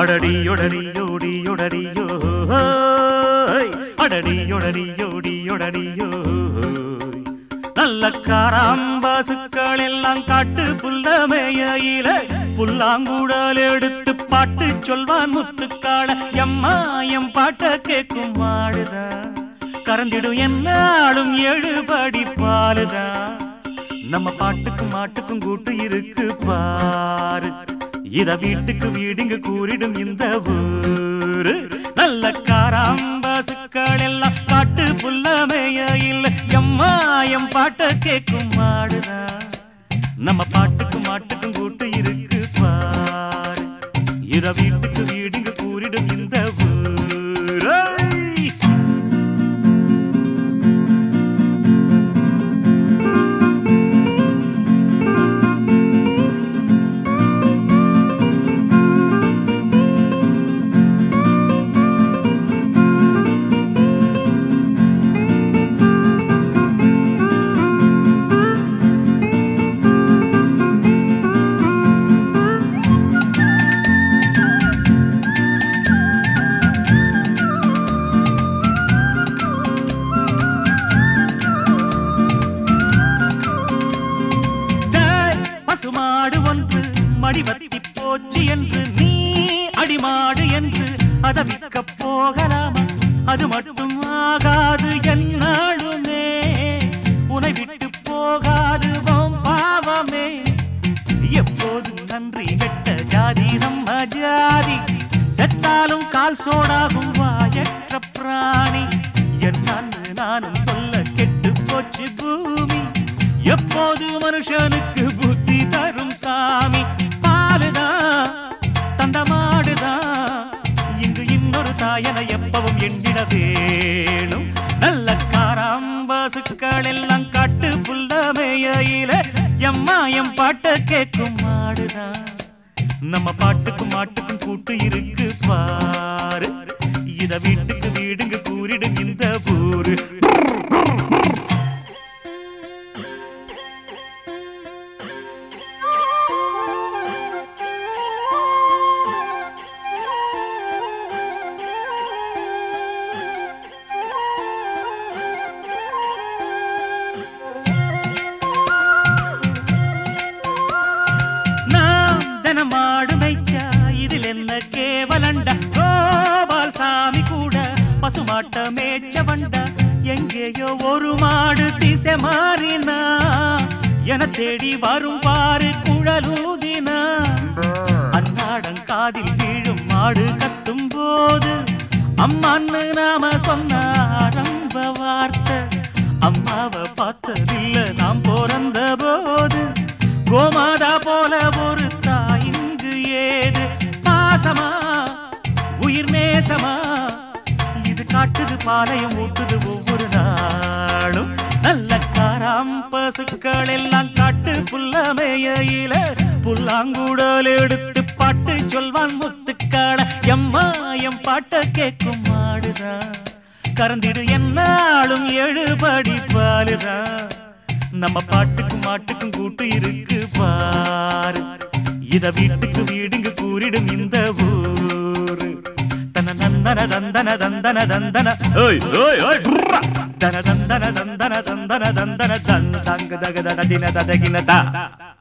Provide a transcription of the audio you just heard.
அடடியொடடியோடியொடடியோ அடடியொடடியோடியொடடியோ நல்ல காராம்பாசுக்கள் எல்லாம் காட்டு புல்லமேயில புல்லாங்குழல் எடுத்து பாட்டு சொல்வான் முத்துக்காள எம்மா எம் பாட்ட கேக்கும் மாடுதா கறந்திடும் என்னாலும் எழுபடி பாலுதா நம்ம பாட்டுக்கும் மாட்டுக்கும் கூட்டு இருக்கு பாரு இத வீட்டுக்கு வீடுங்க கூறிடும் இந்த ஊரு நல்ல காராம்பாசுக்கள் எல்லாம் காட்டு புல்லமைய இல்ல எம்மா எம் பாட்ட கேக்கும் மாடுதா நம்ம பாட்டுக்கும் மாட்டுக்கும் கூட்டு இருக்கு பாரு இத வீட்டுக்கு வீடுங்க கூறிடும் இந்த ஊரு டேய், பசுமாடு ஒன்று மடிவத்தி போச்சு என்று நீ அடிமாடு என்று அதை விற்க போகலாமா அது மட்டும் ஆகாது என்னாலுமே உனை விட்டு போகாது உன் பாவமே எப்போது நன்றி கெட்ட ஜாதி நம்ம ஜாதி செத்தாலும் கால் சோடாகும் வாயற்ற பிராணி என்னன்னு நானும் சொல்ல கெட்டு போச்சு பூமி எப்போது மனுஷனுக்கு புத்தி தரும் சாமி பாலுதான் தந்த மாடுதான் இங்கு இன்னொரு தாயனை எப்பவும் எண்ணிட வேணும் நல்ல காராம்பாசுக்கள் எல்லாம் காட்டு புல்லமையில எம்மா எம் பாட்ட கேட்கும் மாடுதான் நம்ம பாட்டுக்கும் மாட்டுக்கும் கூட்டு இருக்கு பாரு இத வீட்டுக்கு வீடுங்க கூறிடும் இந்த ஊரு நாம் தினமாடு மேய்ச்சா இதில் என்ன கேவலண்டா கோபால் சாமி கூட பசுமாட்ட மேய்ச்ச வண்டா எங்கேயோ ஒரு மாடு திசை மாறினா என தேடி வரும் பாரு குழலூதினா அன்னாடம் காதில் வீழும் மாடு கத்தும் போது அம்மான்னு நாம சொன்ன ஆரம்ப வார்த்தை அம்மாவை பார்த்ததில்ல நாம் பிறந்த போது கோமாதா போல ஒரு தாய் இங்கு ஏது பாசமா உயிர் நேசமா இது காட்டுது பாளையம் ஊட்டுது ஒவ்வொரு நாளும் நல்ல காராம் பசுக்கள் எல்லாம் காட்டு புல்லமையில புல்லாங்குடல் எடுத்து பாட்டு சொல்வான் முத்துக்காட எம்மா எம் பாட்ட கேட்கும் மாடுதான் கறந்திடு என்னாலும் எழுபடி பாலுதான் நம்ம பாட்டுக்கும் மாட்டுக்கும் கூட்டு இருக்கு பாரு இத வீட்டுக்கு வீடுங்க கூறிடும் இந்த ஊரு தன நந்தன தந்தன தந்தன தந்தன ஓய் ஓய் ஓய் புர்ரா. தன தந்தன தந்தன தந்தன தந்தன தன் தங்க தக தட தின ததகின தா